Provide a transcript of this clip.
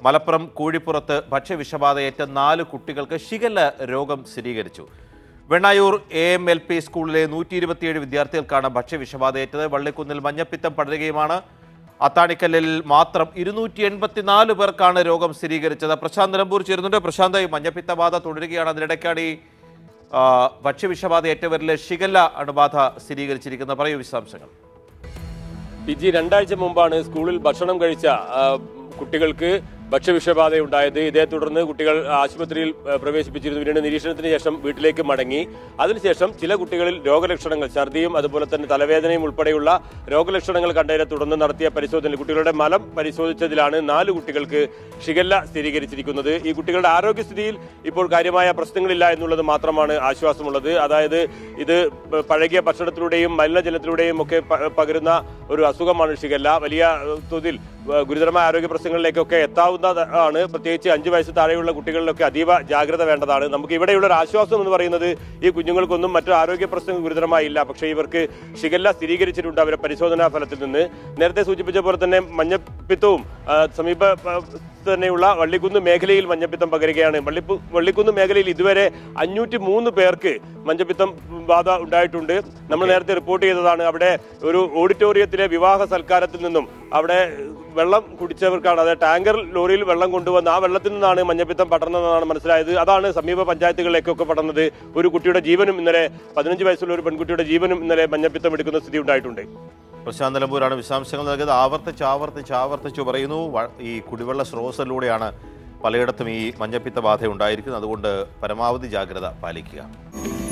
മലപ്പുറം കൂഴിപ്പുറത്ത് ഭക്ഷ്യവിഷബാധയേറ്റ നാല് കുട്ടികൾക്ക് ഷിഗല്ല രോഗം സ്ഥിരീകരിച്ചു Vennayur A M L P സ്കൂളിലെ നൂറ്റി ഇരുപത്തിയേഴ് വിദ്യാർത്ഥികൾക്കാണ് ഭക്ഷ്യവിഷബാധയേറ്റത് വള്ളിക്കുന്നിൽ മഞ്ഞപ്പിത്തം പടരുകയുമാണ് അത്താണിക്കല്ലിൽ മാത്രം ഇരുന്നൂറ്റി എൺപത്തിനാല് പേർക്കാണ് രോഗം സ്ഥിരീകരിച്ചത് പ്രശാന്ത് നിലമ്പൂർ ചേരുന്നുണ്ട് പ്രശാന്ത് ഈ മഞ്ഞപ്പിത്ത ബാധ തുടരുകയാണ് അതിനിടയ്ക്കാണ് ഈ ആ, ഭക്ഷ്യവിഷബാധയേറ്റവരിൽ ഷിഗല്ല അണുബാധ സ്ഥിരീകരിച്ചിരിക്കുന്നത് പറയൂ വിശദാംശങ്ങൾ പി ജി രണ്ടാഴ്ച മുമ്പാണ് സ്കൂളിൽ ഭക്ഷണം കഴിച്ച ആ, കുട്ടികൾക്ക് ഭക്ഷ്യവിഷബാധ ഉണ്ടായത് ഇതേ തുടർന്ന് കുട്ടികൾ ആശുപത്രിയിൽ ആ, പ്രവേശിപ്പിച്ചിരുന്നു പിന്നീട് നിരീക്ഷണത്തിന് ശേഷം വീട്ടിലേക്ക് മടങ്ങി അതിനുശേഷം ചില കുട്ടികളിൽ രോഗലക്ഷണങ്ങൾ ഛർദിയും അതുപോലെ തന്നെ തലവേദനയും ഉൾപ്പെടെയുള്ള രോഗലക്ഷണങ്ങൾ കണ്ടതിനെ തുടർന്ന് നടത്തിയ പരിശോധനയിൽ കുട്ടികളുടെ മലം പരിശോധിച്ചതിലാണ് നാല് കുട്ടികൾക്ക് ഷിഗല്ല സ്ഥിരീകരിച്ചിരിക്കുന്നത് ഈ കുട്ടികളുടെ ആരോഗ്യസ്ഥിതിയിൽ ഇപ്പോൾ കാര്യമായ പ്രശ്നങ്ങളില്ല എന്നുള്ളത് മാത്രമാണ് ആശ്വാസമുള്ളത് അതായത് ഇത് പ- പഴകിയ ഭക്ഷണത്തിലൂടെയും മലിനജലത്തിലൂടെയും ഒക്കെ പ- പകരുന്ന ഒരു അസുഖമാണ് ഷിഗല്ല വലിയ ഏഹ്, തോതിൽ ഏഹ്, ഗുരുതരമായ ആരോഗ്യ പ്രശ്നങ്ങളിലേക്കൊക്കെ എത്താവുന്നതാണ് പ്രത്യേകിച്ച് അഞ്ചു വയസ്സ് താഴെയുള്ള കുട്ടികളിലൊക്കെ അതീവ ജാഗ്രത വേണ്ടതാണ് നമുക്ക് ഇവിടെയുള്ള ഒരു ആശ്വാസം എന്ന് പറയുന്നത് ഈ കുഞ്ഞുങ്ങൾക്കൊന്നും മറ്റു ആരോഗ്യ പ്രശ്നങ്ങൾ ഗുരുതരമായി ഇല്ല പക്ഷേ ഇവർക്ക് ഷിഗല്ല സ്ഥിരീകരിച്ചിട്ടുണ്ട് അവരുടെ പരിശോധനാ ഫലത്തിൽ നിന്ന് നേരത്തെ സൂചിപ്പിച്ച പോലെ തന്നെ മഞ്ഞപ്പിത്തവും ആ, സമീപ ആ, തന്നെയുള്ള വള്ളിക്കുന്ന് മേഖലയിൽ മഞ്ഞപ്പിത്തം പകരുകയാണ് വള്ളിപ്പു വള്ളിക്കുന്ന് മേഖലയിൽ ഇതുവരെ അഞ്ഞൂറ്റി മൂന്ന് പേർക്ക് മഞ്ഞപ്പിത്തം ബാധ ഉണ്ടായിട്ടുണ്ട് നമ്മൾ നേരത്തെ റിപ്പോർട്ട് ചെയ്തതാണ് അവിടെ ഒരു ഓഡിറ്റോറിയത്തിലെ വിവാഹ സൽക്കാരത്തിൽ നിന്നും അവിടെ വെള്ളം കുടിച്ചവർക്കാണ് അതായത് ടാങ്കർ ലോറിയിൽ വെള്ളം കൊണ്ടുവന്ന് ആ വെള്ളത്തിൽ നിന്നാണ് മഞ്ഞപ്പിത്തം പടർന്നതെന്നാണ് മനസ്സിലായത് അതാണ് സമീപ പഞ്ചായത്തുകളിലേക്കൊക്കെ പടർന്നത് ഒരു കുട്ടിയുടെ ജീവനും ഇന്നലെ പതിനഞ്ച് വയസ്സുള്ള ഒരു പെൺകുട്ടിയുടെ ജീവനും ഇന്നലെ മഞ്ഞപ്പിത്തം എടുക്കുന്ന സ്ഥിതി ഉണ്ടായിട്ടുണ്ട് പ്രശാന്ത് നിലമ്പൂരാണ് വിശദാംശങ്ങൾ നൽകിയത് ആവർത്തിച്ച് ആവർത്തിച്ച് ആവർത്തിച്ച് പറയുന്നു വ- ഈ കുടിവെള്ള സ്രോതസ്സിലൂടെയാണ് പലയിടത്തും ഈ മഞ്ഞപ്പിത്ത ബാധ ഉണ്ടായിരിക്കുന്നത് അതുകൊണ്ട് പരമാവധി ജാഗ്രത പാലിക്കുക